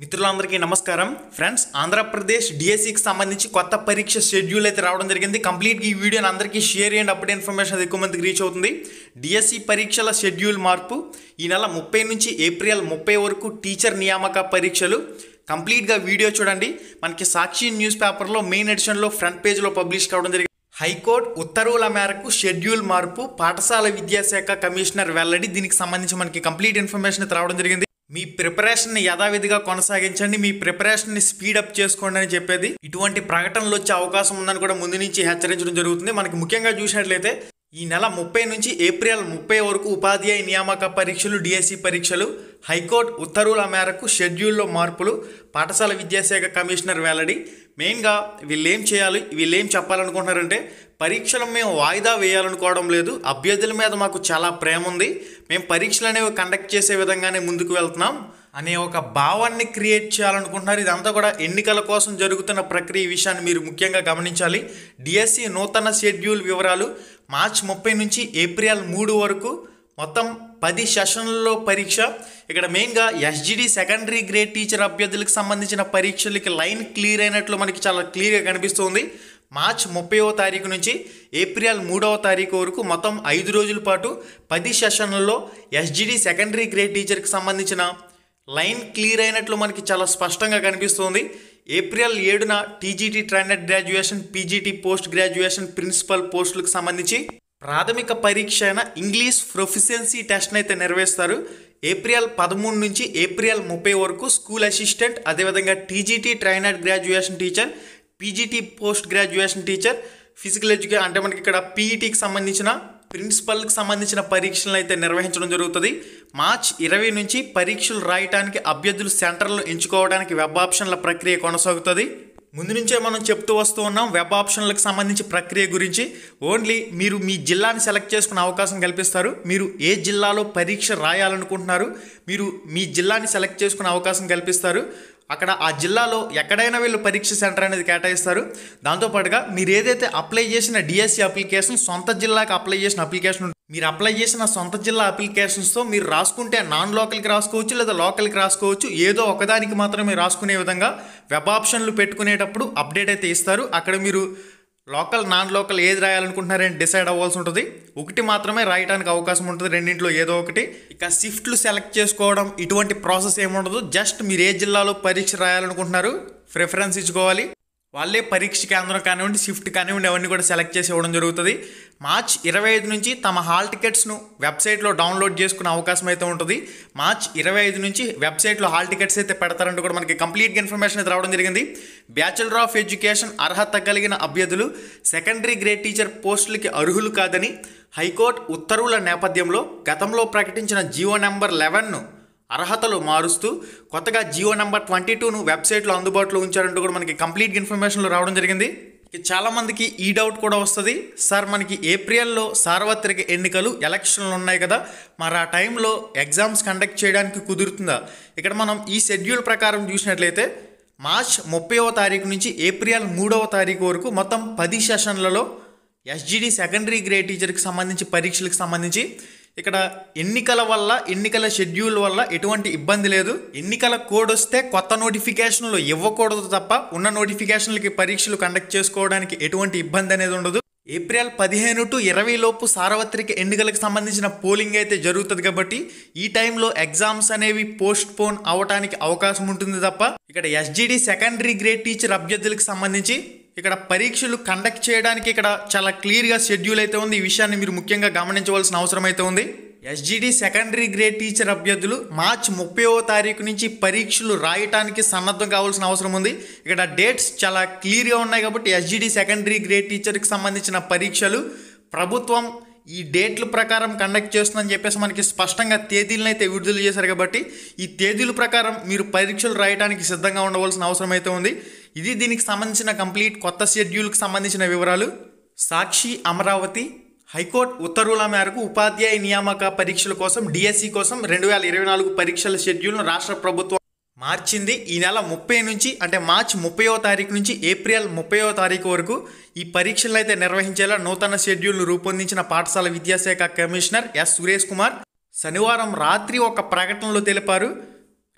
మిత్రులందరికీ నమస్కారం ఫ్రెండ్స్ ఆంధ్రప్రదేశ్ డిఎస్సికి సంబంధించి కొత్త పరీక్ష షెడ్యూల్ అయితే రావడం జరిగింది కంప్లీట్గా ఈ వీడియోని అందరికీ షేర్ చేయండి అప్పుడే ఇన్ఫర్మేషన్ అది ఎక్కువ మందికి రీచ్ అవుతుంది డిఎస్సి పరీక్షల షెడ్యూల్ మార్పు ఈ నెల ముప్పై నుంచి ఏప్రిల్ ముప్పై వరకు టీచర్ నియామక పరీక్షలు కంప్లీట్గా వీడియో చూడండి మనకి సాక్షి న్యూస్ పేపర్లో మెయిన్ ఎడిషన్లో ఫ్రంట్ పేజ్లో పబ్లిష్ కావడం జరిగింది హైకోర్టు ఉత్తర్వుల మేరకు షెడ్యూల్ మార్పు పాఠశాల విద్యాశాఖ కమిషనర్ వెల్లడి దీనికి సంబంధించి మనకి కంప్లీట్ ఇన్ఫర్మేషన్ అయితే రావడం జరిగింది మీ ప్రిపరేషన్ని యథావిధిగా కొనసాగించండి మీ ప్రిపరేషన్ని స్పీడప్ చేసుకోండి అని చెప్పేది ఇటువంటి ప్రకటనలు వచ్చే అవకాశం ఉందని కూడా ముందు నుంచి హెచ్చరించడం జరుగుతుంది మనకి ముఖ్యంగా చూసినట్లయితే ఈ నెల ముప్పై నుంచి ఏప్రిల్ ముప్పై వరకు ఉపాధ్యాయ నియామక పరీక్షలు డిఎస్సి పరీక్షలు హైకోర్టు ఉత్తర్వుల మేరకు షెడ్యూల్లో మార్పులు పాఠశాల విద్యాశాఖ కమిషనర్ వెల్లడి మెయిన్గా వీళ్ళు ఏం చేయాలి వీళ్ళు ఏం చెప్పాలనుకుంటున్నారంటే పరీక్షలు మేము వాయిదా వేయాలనుకోవడం లేదు అభ్యర్థుల మీద మాకు చాలా ప్రేమ ఉంది మేము పరీక్షలు అనేవి కండక్ట్ చేసే విధంగానే ముందుకు వెళ్తున్నాం అనే ఒక భావాన్ని క్రియేట్ చేయాలనుకుంటున్నారు ఇదంతా కూడా ఎన్నికల కోసం జరుగుతున్న ప్రక్రియ ఈ విషయాన్ని మీరు ముఖ్యంగా గమనించాలి డిఎస్సి నూతన షెడ్యూల్ వివరాలు మార్చ్ ముప్పై నుంచి ఏప్రిల్ మూడు వరకు మొత్తం పది సెషన్లలో పరీక్ష ఇక్కడ మెయిన్గా ఎస్జిడి సెకండరీ గ్రేడ్ టీచర్ అభ్యర్థులకు సంబంధించిన పరీక్షలకి లైన్ క్లియర్ అయినట్లు మనకి చాలా క్లియర్గా కనిపిస్తుంది మార్చ్ ముప్పైవ తారీఖు నుంచి ఏప్రిల్ మూడవ తారీఖు వరకు మొత్తం ఐదు రోజుల పాటు పది సెషన్లలో ఎస్జిడి సెకండరీ గ్రేడ్ టీచర్కి సంబంధించిన లైన్ క్లియర్ అయినట్లు మనకి చాలా స్పష్టంగా కనిపిస్తుంది ఏప్రిల్ ఏడున TGT trainer graduation PGT post graduation principal పోస్టులకు సంబంధించి ప్రాథమిక పరీక్ష అయిన ఇంగ్లీష్ ప్రొఫిషియన్సీ టెస్ట్ని అయితే నిర్వహిస్తారు ఏప్రిల్ పదమూడు నుంచి ఏప్రిల్ ముప్పై వరకు స్కూల్ అసిస్టెంట్ అదేవిధంగా TGT trainer graduation teacher PGT post graduation teacher physical education అంటే మనకి ఇక్కడ పీఈటీకి సంబంధించిన ప్రిన్సిపల్కి సంబంధించిన పరీక్షలను అయితే నిర్వహించడం జరుగుతుంది మార్చ్ ఇరవై నుంచి పరీక్షలు రాయటానికి అభ్యర్థులు సెంటర్లు ఎంచుకోవడానికి వెబ్ ఆప్షన్ల ప్రక్రియ కొనసాగుతుంది ముందు నుంచే మనం చెప్తూ వస్తూ ఉన్నాం వెబ్ ఆప్షన్లకు సంబంధించి ప్రక్రియ గురించి ఓన్లీ మీరు మీ జిల్లాని సెలెక్ట్ చేసుకునే అవకాశం కల్పిస్తారు మీరు ఏ జిల్లాలో పరీక్ష రాయాలనుకుంటున్నారు మీరు మీ జిల్లాని సెలెక్ట్ చేసుకునే అవకాశం కల్పిస్తారు అక్కడ ఆ జిల్లాలో ఎక్కడైనా వీళ్ళు పరీక్ష సెంటర్ అనేది కేటాయిస్తారు దాంతోపాటుగా మీరు ఏదైతే అప్లై చేసిన డిఎస్సి అప్లికేషన్ సొంత జిల్లాకి అప్లై చేసిన అప్లికేషన్ ఉంటుంది. మీరు అప్లై చేసిన సొంత జిల్లా అప్లికేషన్స్తో మీరు రాసుకుంటే నాన్ లోకల్కి రాసుకోవచ్చు లేదా లోకల్కి రాసుకోవచ్చు ఏదో ఒకదానికి మాత్రమే రాసుకునే విధంగా వెబ్ ఆప్షన్లు పెట్టుకునేటప్పుడు అప్డేట్ అయితే ఇస్తారు అక్కడ మీరు లోకల్ నాన్ లోకల్ ఏది రాయాలనుకుంటున్నారని డిసైడ్ అవ్వాల్సి ఉంటుంది ఒకటి మాత్రమే రాయడానికి అవకాశం ఉంటుంది రెండింటిలో ఏదో ఒకటి ఇక షిఫ్ట్లు సెలెక్ట్ చేసుకోవడం ఇటువంటి ప్రాసెస్ ఏముండదు జస్ట్ మీరు ఏ జిల్లాలో పరీక్ష రాయాలనుకుంటున్నారు ప్రిఫరెన్స్ ఇచ్చుకోవాలి వాళ్ళే పరీక్ష కేంద్రం కానివ్వండి షిఫ్ట్ కానివ్వండి అవన్నీ కూడా సెలెక్ట్ చేసి ఇవ్వడం జరుగుతుంది మార్చ్ ఇరవై ఐదు నుంచి తమ హాల్ టికెట్స్ను వెబ్సైట్లో డౌన్లోడ్ చేసుకునే అవకాశం అయితే ఉంటుంది మార్చ్ ఇరవై ఐదు నుంచి వెబ్సైట్లో హాల్ టికెట్స్ అయితే పెడతారంటూ కూడా మనకి కంప్లీట్గా ఇన్ఫర్మేషన్ అయితే రావడం జరిగింది బ్యాచులర్ ఆఫ్ ఎడ్యుకేషన్ అర్హత కలిగిన అభ్యర్థులు సెకండరీ గ్రేడ్ టీచర్ పోస్టులకి అర్హులు కాదని హైకోర్టు ఉత్తర్వుల నేపథ్యంలో గతంలో ప్రకటించిన జీవో నెంబర్ లెవెన్ను అర్హతలు మారుస్తూ కొత్తగా జియో నెంబర్ ట్వంటీ టూను వెబ్సైట్లో అందుబాటులో ఉంచారంటూ కూడా మనకి కంప్లీట్ ఇన్ఫర్మేషన్లో రావడం జరిగింది ఇక చాలా మందికి ఈ డౌట్ కూడా వస్తుంది సార్ మనకి ఏప్రిల్లో సార్వత్రిక ఎన్నికలు ఎలక్షన్లు ఉన్నాయి కదా మరి ఆ టైంలో ఎగ్జామ్స్ కండక్ట్ చేయడానికి కుదురుతుందా ఇక్కడ మనం ఈ షెడ్యూల్ ప్రకారం చూసినట్లయితే మార్చ్ ముప్పైవ తారీఖు నుంచి ఏప్రిల్ మూడవ తారీఖు వరకు మొత్తం పది సెషన్లలో ఎస్జిడి సెకండరీ గ్రేడ్ టీచర్కి సంబంధించి పరీక్షలకు సంబంధించి ఇక్కడ ఎన్నికల వల్ల ఎన్నికల షెడ్యూల్ వల్ల ఎటువంటి ఇబ్బంది లేదు ఎన్నికల కోడ్ వస్తే కొత్త నోటిఫికేషన్లు ఇవ్వకూడదు తప్ప ఉన్న నోటిఫికేషన్లకి పరీక్షలు కండక్ట్ చేసుకోవడానికి ఎటువంటి ఇబ్బంది అనేది ఉండదు ఏప్రిల్ పదిహేను టు ఇరవై లోపు సార్వత్రిక ఎన్నికలకు సంబంధించిన పోలింగ్ అయితే జరుగుతుంది కాబట్టి ఈ టైంలో ఎగ్జామ్స్ అనేవి పోస్ట్ పోన్ అవడానికి అవకాశం ఉంటుంది తప్ప ఇక్కడ ఎస్జిడి సెకండరీ గ్రేడ్ టీచర్ అభ్యర్థులకు సంబంధించి ఇక్కడ పరీక్షలు కండక్ట్ చేయడానికి ఇక్కడ చాలా క్లియర్గా షెడ్యూల్ అయితే ఉంది ఈ విషయాన్ని మీరు ముఖ్యంగా గమనించవలసిన అవసరం అయితే ఉంది ఎస్జిడి సెకండరీ గ్రేడ్ టీచర్ అభ్యర్థులు మార్చ్ ముప్పైవ తారీఖు నుంచి పరీక్షలు రాయటానికి సన్నద్ధం కావాల్సిన అవసరం ఉంది ఇక్కడ డేట్స్ చాలా క్లియర్గా ఉన్నాయి కాబట్టి ఎస్జిడి సెకండరీ గ్రేడ్ టీచర్కి సంబంధించిన పరీక్షలు ప్రభుత్వం ఈ డేట్ల ప్రకారం కండక్ట్ చేస్తుందని చెప్పేసి మనకి స్పష్టంగా తేదీలను అయితే విడుదల చేశారు కాబట్టి ఈ తేదీల ప్రకారం మీరు పరీక్షలు రాయడానికి సిద్ధంగా ఉండవలసిన అవసరం అయితే ఉంది ఇది దీనికి సంబంధించిన కంప్లీట్ కొత్త షెడ్యూల్కి సంబంధించిన వివరాలు సాక్షి అమరావతి హైకోర్టు ఉత్తర్వుల మేరకు ఉపాధ్యాయ నియామక పరీక్షల కోసం డిఎస్సి కోసం రెండు వేల ఇరవై నాలుగు పరీక్షల షెడ్యూల్ను రాష్ట్ర ప్రభుత్వం మార్చింది ఈ నెల ముప్పై నుంచి అంటే మార్చి ముప్పైవ తారీఖు నుంచి ఏప్రిల్ ముప్పైవ తారీఖు వరకు ఈ పరీక్షలను అయితే నిర్వహించేలా నూతన షెడ్యూల్ను రూపొందించిన పాఠశాల విద్యాశాఖ కమిషనర్ ఎస్ సురేష్ కుమార్ శనివారం రాత్రి ఒక ప్రకటనలో తెలిపారు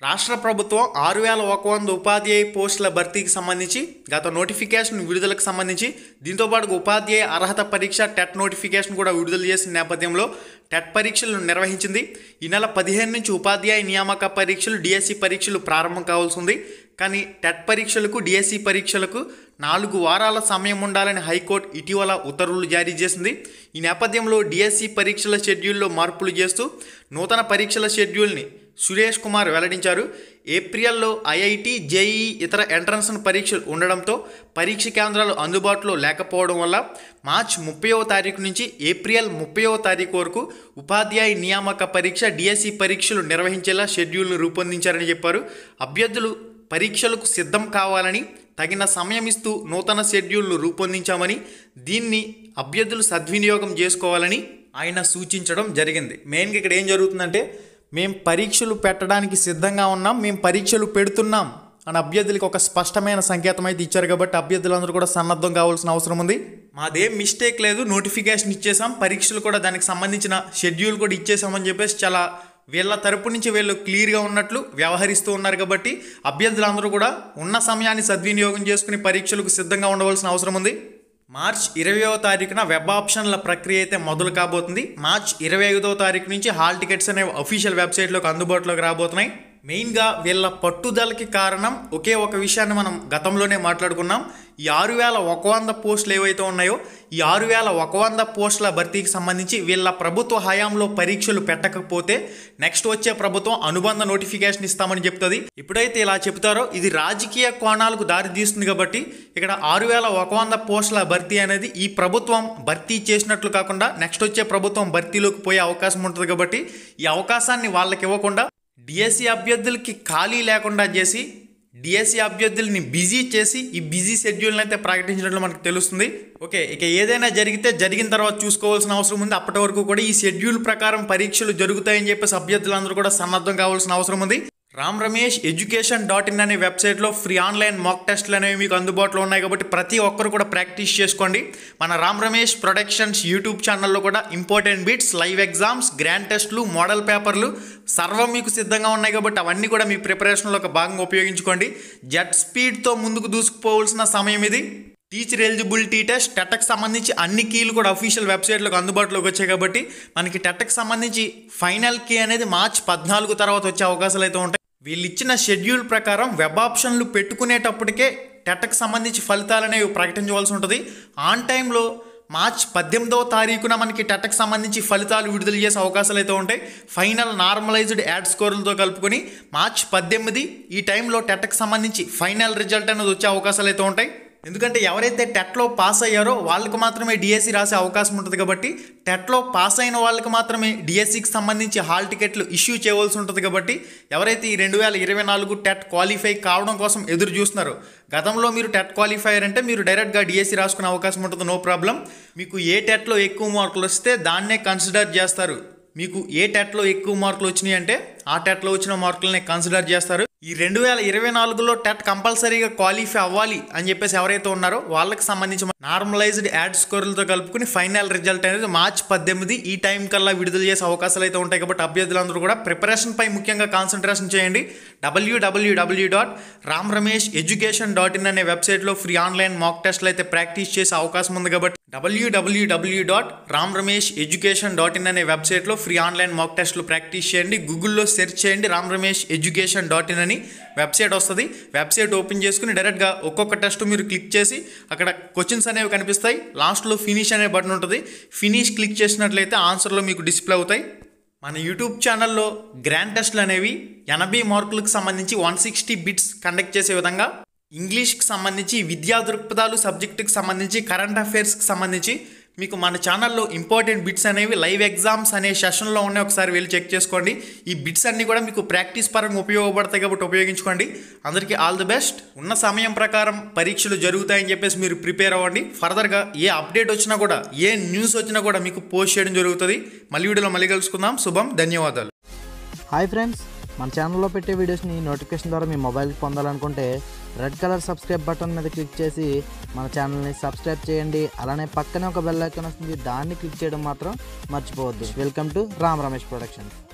రాష్ట్ర ప్రభుత్వం ఆరు వేల ఒక వంద ఉపాధ్యాయ పోస్టుల భర్తీకి సంబంధించి గత నోటిఫికేషన్ విడుదలకు సంబంధించి దీంతో పాటు ఉపాధ్యాయ అర్హత పరీక్ష టెట్ నోటిఫికేషన్ కూడా విడుదల చేసిన నేపథ్యంలో టెట్ పరీక్షలను నిర్వహించింది ఈ నెల పదిహేను నుంచి ఉపాధ్యాయ నియామక పరీక్షలు డిఎస్సి పరీక్షలు ప్రారంభం కావాల్సి ఉంది కానీ టెట్ పరీక్షలకు డిఎస్సి పరీక్షలకు నాలుగు వారాల సమయం ఉండాలని హైకోర్టు ఇటీవల ఉత్తర్వులు జారీ చేసింది ఈ నేపథ్యంలో డిఎస్సి పరీక్షల షెడ్యూల్లో మార్పులు చేస్తూ నూతన పరీక్షల షెడ్యూల్ని సురేష్ కుమార్ వెల్లడించారు ఏప్రిల్లో ఐఐటి జేఈ ఇతర ఎంట్రన్స్ పరీక్షలు ఉండడంతో పరీక్ష కేంద్రాలు అందుబాటులో లేకపోవడం వల్ల మార్చ్ ముప్పైవ తారీఖు నుంచి ఏప్రిల్ ముప్పైవ తారీఖు వరకు ఉపాధ్యాయ నియామక పరీక్ష డిఎస్సి పరీక్షలు నిర్వహించేలా షెడ్యూల్ను రూపొందించారని చెప్పారు అభ్యర్థులు పరీక్షలకు సిద్ధం కావాలని తగిన సమయం ఇస్తూ నూతన షెడ్యూల్ను రూపొందించామని దీన్ని అభ్యర్థులు సద్వినియోగం చేసుకోవాలని ఆయన సూచించడం జరిగింది మెయిన్గా ఇక్కడ ఏం జరుగుతుందంటే మేము పరీక్షలు పెట్టడానికి సిద్ధంగా ఉన్నాం మేము పరీక్షలు పెడుతున్నాం అని అభ్యర్థులకు ఒక స్పష్టమైన సంకేతం అయితే ఇచ్చారు కాబట్టి అభ్యర్థులందరూ కూడా సన్నద్ధం కావాల్సిన అవసరం ఉంది మాదేం మిస్టేక్ లేదు నోటిఫికేషన్ ఇచ్చేసాం పరీక్షలు కూడా దానికి సంబంధించిన షెడ్యూల్ కూడా ఇచ్చేసామని చెప్పేసి చాలా వీళ్ళ తరపు నుంచి వీళ్ళు క్లియర్గా ఉన్నట్లు వ్యవహరిస్తూ ఉన్నారు కాబట్టి అభ్యర్థులందరూ కూడా ఉన్న సమయాన్ని సద్వినియోగం చేసుకుని పరీక్షలకు సిద్ధంగా ఉండవలసిన అవసరం ఉంది మార్చ్ ఇరవయో తారీఖున వెబ్ ఆప్షన్ల ప్రక్రియ అయితే మొదలు కాబోతుంది మార్చ్ ఇరవై ఐదో తారీఖు నుంచి హాల్ టికెట్స్ అనేవి అఫీషియల్ వెబ్సైట్లోకి అందుబాటులోకి రాబోతున్నాయి మెయిన్గా వీళ్ళ పట్టుదలకి కారణం ఒకే ఒక విషయాన్ని మనం గతంలోనే మాట్లాడుకున్నాం ఈ ఆరు వేల ఒక వంద పోస్టులు ఏవైతే ఉన్నాయో ఈ ఆరు వేల ఒక వంద పోస్టుల భర్తీకి సంబంధించి వీళ్ళ ప్రభుత్వ హయాంలో పరీక్షలు పెట్టకపోతే నెక్స్ట్ వచ్చే ప్రభుత్వం అనుబంధ నోటిఫికేషన్ ఇస్తామని చెప్తుంది ఎప్పుడైతే ఇలా చెప్తారో ఇది రాజకీయ కోణాలకు దారి తీస్తుంది కాబట్టి ఇక్కడ ఆరు వేల ఒక వంద పోస్టుల భర్తీ అనేది ఈ ప్రభుత్వం భర్తీ చేసినట్లు కాకుండా నెక్స్ట్ వచ్చే ప్రభుత్వం భర్తీలోకి పోయే అవకాశం ఉంటుంది కాబట్టి ఈ అవకాశాన్ని వాళ్ళకి ఇవ్వకుండా డిఎస్సి అభ్యర్థులకి ఖాళీ లేకుండా చేసి డిఎస్సి అభ్యర్థుల్ని బిజీ చేసి ఈ బిజీ షెడ్యూల్ని అయితే ప్రకటించినట్లు మనకు తెలుస్తుంది ఓకే ఇక ఏదైనా జరిగితే జరిగిన తర్వాత చూసుకోవాల్సిన అవసరం ఉంది అప్పటి వరకు కూడా ఈ షెడ్యూల్ ప్రకారం పరీక్షలు జరుగుతాయని చెప్పేసి అభ్యర్థులందరూ కూడా సన్నద్ధం కావాల్సిన అవసరం ఉంది Ram Ramesh education dot in అనే వెబ్సైట్లో ఫ్రీ ఆన్లైన్ మాక్ టెస్ట్లు అనేవి మీకు అందుబాటులో ఉన్నాయి కాబట్టి ప్రతి ఒక్కరు కూడా ప్రాక్టీస్ చేసుకోండి మన రామ్ రమేష్ ప్రొడక్షన్స్ యూట్యూబ్ ఛానల్లో కూడా important bits live exams grand టెస్ట్లు మోడల్ పేపర్లు సర్వం మీకు సిద్ధంగా ఉన్నాయి కాబట్టి అవన్నీ కూడా మీ ప్రిపరేషన్లో ఒక భాగంగా ఉపయోగించుకోండి జెట్ స్పీడ్తో ముందుకు దూసుకుపోవాల్సిన సమయం ఇది టీచర్ ఎలిజిబిలిటీ టెస్ట్ టెట్కి సంబంధించి అన్ని కీలు కూడా అఫీషియల్ వెబ్సైట్లోకి అందుబాటులోకి వచ్చాయి కాబట్టి మనకి టెట్కి సంబంధించి ఫైనల్ కీ అనేది మార్చ్ పద్నాలుగు తర్వాత వచ్చే అవకాశాలు అయితే ఉంటాయి వీళ్ళు ఇచ్చిన షెడ్యూల్ ప్రకారం వెబ్ ఆప్షన్లు పెట్టుకునేటప్పటికే టెట్కి సంబంధించి ఫలితాలు అనేవి ప్రకటించవలసి ఉంటుంది ఆన్ టైంలో మార్చ్ పద్దెనిమిదవ తారీఖున మనకి టెట్కి సంబంధించి ఫలితాలు విడుదల చేసే అవకాశాలు అయితే ఉంటాయి ఫైనల్ నార్మలైజ్డ్ యాడ్ స్కోర్లతో కలుపుకొని మార్చ్ పద్దెనిమిది ఈ టైంలో టెట్కి సంబంధించి ఫైనల్ రిజల్ట్ అనేది వచ్చే అవకాశాలు అయితే ఉంటాయి ఎందుకంటే ఎవరైతే టెట్లో పాస్ అయ్యారో వాళ్ళకి మాత్రమే డిఎస్సి రాసే అవకాశం ఉంటుంది కాబట్టి టెట్లో పాస్ అయిన వాళ్ళకి మాత్రమే డిఎస్సికి సంబంధించి హాల్ టికెట్లు ఇష్యూ చేయవలసి ఉంటుంది కాబట్టి ఎవరైతే ఈ రెండు వేల ఇరవై నాలుగు టెట్ క్వాలిఫై కావడం కోసం ఎదురు చూస్తున్నారో గతంలో మీరు టెట్ క్వాలిఫైయర్ అంటే మీరు డైరెక్ట్గా డిఎస్సి రాసుకునే అవకాశం ఉంటుంది నో ప్రాబ్లం మీకు ఏ టెట్లో ఎక్కువ మార్కులు వస్తే దాన్నే కన్సిడర్ చేస్తారు మీకు ఏ టెట్లో ఎక్కువ మార్కులు వచ్చినాయి అంటే ఆ టెట్లో వచ్చిన మార్కులనే కన్సిడర్ చేస్తారు ఈ రెండు వేల ఇరవై నాలుగులో టెట్ కంపల్సరీగా క్వాలిఫై అవ్వాలి అని చెప్పేసి ఎవరైతే ఉన్నారో వాళ్ళకి సంబంధించి నార్మలైజ్డ్ యాడ్ స్కోర్లతో కలుపుకుని ఫైనల్ రిజల్ట్ అనేది మార్చ్ పద్దెనిమిది ఈ టైం కల్లా విడుదల చేసే అవకాశాలు అయితే ఉంటాయి కాబట్టి అభ్యర్థులందరూ కూడా ప్రిపరేషన్ పై ముఖ్యంగా కాన్సన్ట్రేషన్ చేయండి W W W dot Ram Ramesh education dot in అనే వెబ్సైట్లో ఫ్రీ ఆన్లైన్ మాక్ టెస్ట్లు అయితే ప్రాక్టీస్ చేసే అవకాశం ఉంది కాబట్టి W W W dot Ram Ramesh education dot in అనే వెబ్సైట్లో ఫ్రీ ఆన్లైన్ మాక్ టెస్ట్లు ప్రాక్టీస్ చేయండి గూగుల్లో సెర్చ్ చేయండి Ram Ramesh education dot in అని వెబ్సైట్ వస్తుంది వెబ్సైట్ ఓపెన్ చేసుకుని డైరెక్ట్గా ఒక్కొక్క టెస్ట్ మీరు క్లిక్ చేసి అక్కడ క్వశ్చన్స్ అనేవి కనిపిస్తాయి లాస్ట్లో ఫినిష్ అనే బటన్ ఉంటుంది ఫినిష్ క్లిక్ చేసినట్లయితే ఆన్సర్లో మీకు డిస్ప్లే అవుతాయి మన యూట్యూబ్ ఛానల్లో గ్రాండ్ టెస్ట్లు అనేవి ఎనభై మార్కులకు సంబంధించి వన్ సిక్స్టీ బిట్స్ కండక్ట్ చేసే విధంగా ఇంగ్లీష్కి సంబంధించి విద్యా దృక్పథాలు సబ్జెక్టుకి సంబంధించి కరెంట్ అఫైర్స్కి సంబంధించి మీకు మన ఛానల్లో ఇంపార్టెంట్ బిట్స్ అనేవి లైవ్ ఎగ్జామ్స్ అనే సెషన్లో ఉన్నాయి ఒకసారి వెళ్ళి చెక్ చేసుకోండి ఈ బిట్స్ అన్నీ కూడా మీకు ప్రాక్టీస్ పరంగా ఉపయోగపడతాయి కాబట్టి ఉపయోగించుకోండి అందరికీ ఆల్ ది బెస్ట్ ఉన్న సమయం ప్రకారం పరీక్షలు జరుగుతాయని చెప్పేసి మీరు ప్రిపేర్ అవ్వండి ఫర్దర్గా ఏ అప్డేట్ వచ్చినా కూడా ఏ న్యూస్ వచ్చినా కూడా మీకు పోస్ట్ చేయడం జరుగుతుంది మళ్ళీ వీడియోలో మళ్ళీ కలుసుకుందాం శుభం ధన్యవాదాలు హాయ్ ఫ్రెండ్స్ మన ఛానల్లో పెట్టే వీడియోస్ని నోటిఫికేషన్ ద్వారా మీ మొబైల్కి పొందాలనుకుంటే రెడ్ కలర్ సబ్స్క్రైబ్ బటన్ మీద క్లిక్ చేసి మన ఛానల్ని సబ్స్క్రైబ్ చేయండి అలానే పక్కనే ఒక బెల్ ఐకాన్ వస్తుంది దాన్ని క్లిక్ చేయడం మాత్రం మర్చిపోవద్దు welcome to Ram Ramesh productions